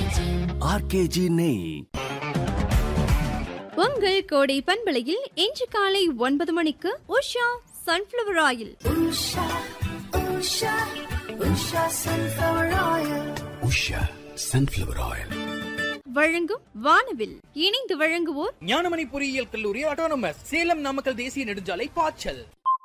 RKG நெய் உங்கள் கோடை பண்பலையில் இன்று காலை ஒன்பது மணிக்கு Usha sunflower oil Usha, Usha, Usha sunflower oil. Usha sunflower oil வழங்கும் வானவில் இணைந்து வழங்குவோர் ஞானமணி பொறியியல் கல்லூரி ஆட்டோனமஸ் சேலம் நாமக்கல் தேசிய நெடுஞ்சாலை பாய்ச்சல்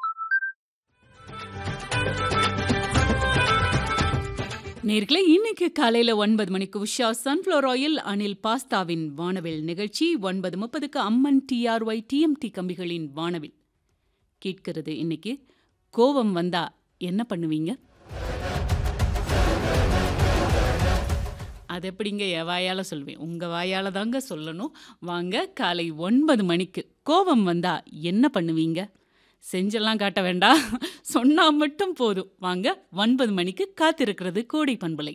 நேர்களே இன்னைக்கு காலையில ஒன்பது மணிக்கு உஷா சன்ஃப்ளவர் ஆயில் அனில் பாஸ்தாவின் வானவில் நிகழ்ச்சி ஒன்பது முப்பதுக்கு அம்மன் டிஆர்ஒய் டிஎம்டி கம்பிகளின் வானவில் கேட்கிறது இன்னைக்கு கோபம் வந்தா என்ன பண்ணுவீங்க அது எப்படிங்க என் வாயால சொல்வேன் உங்க வாயால தாங்க சொல்லணும் வாங்க காலை ஒன்பது மணிக்கு கோபம் வந்தா என்ன பண்ணுவீங்க செஞ்செல்லாம் காட்ட வேண்டாம் சொன்னா மட்டும் போதும் வாங்க ஒன்பது மணிக்கு காத்திருக்கிறது கோடை பண்பலை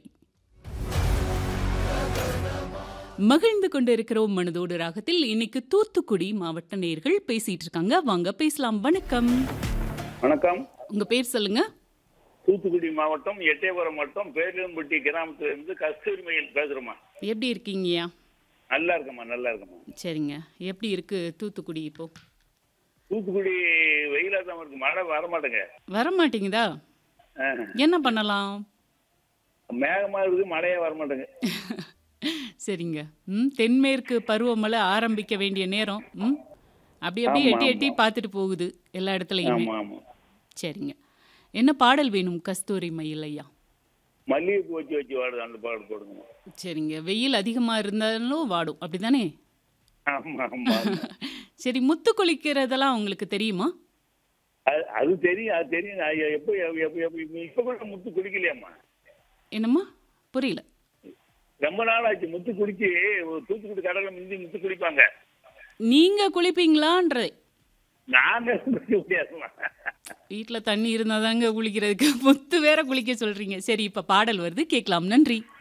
மகிழ்ந்து கொண்டு இருக்கிறோம் மனதோடு ராகத்தில் இன்னைக்கு தூத்துக்குடி மாவட்ட நேர்கள் பேசிட்டு இருக்காங்க வாங்க பேசலாம் வணக்கம் வணக்கம் உங்க பேர் சொல்லுங்க தூத்துக்குடி மாவட்டம் எட்டயபுரம் மாவட்டம் பேர்லம்பட்டி கிராமத்துல இருந்து கஸ்தூரி மயில் பேசுறோமா எப்படி இருக்கீங்கய்யா நல்லா இருக்கம்மா நல்லா இருக்கம்மா சரிங்க எப்படி இருக்கு தூத்துக்குடி இப்போ தூத்துக்குடி வெயிலா தான் இருக்கு மழை வர மாட்டேங்க வர மாட்டேங்குதா என்ன பண்ணலாம் மேகமா இருக்கு மழையே வர மாட்டேங்க சரிங்க ம் தென்மேற்கு பருவமழை ஆரம்பிக்க வேண்டிய நேரம் ம் அப்படி அப்படியே ஆமா, எட்டி எட்டி ஆமா. பார்த்துட்டு போகுது எல்லா இடத்துலையுமே ஆமா ஆமா சரிங்க என்ன பாடல் வேணும் கஸ்தூரி மயில் ஐயா மல்லிகைப்பூ வச்சு வச்சு வாடுது அந்த பாடு போடுங்க சரிங்க வெயில் அதிகமாக இருந்தாலும் வாடும் அப்படிதானே ஆமா ஆமா ஆமா. சரி முத்து குளிக்கிறதெல்லாம் உங்களுக்கு தெரியுமா அது அது தெரியும் அது தெரியும் அது எப்போ எப்போ எப்போ எப்போ இப்ப கூட முத்து குடிக்கலையாம்மா என்னம்மா புரியல ரொம்ப நாள் ஆச்சு முத்து குடிச்சு ஒரு தூத்துக்குடி கடல்ல முந்தி முத்து குடிப்பாங்க நீங்க குளிப்பீங்களான்றதை நாங்க குடிக்க முடியாதுமா வீட்டில் தண்ணி இருந்தால் தாங்க குளிக்கிறதுக்கு முத்து வேற குளிக்க சொல்றீங்க சரி இப்போ பாடல் வருது கேட்கலாம் நன்றி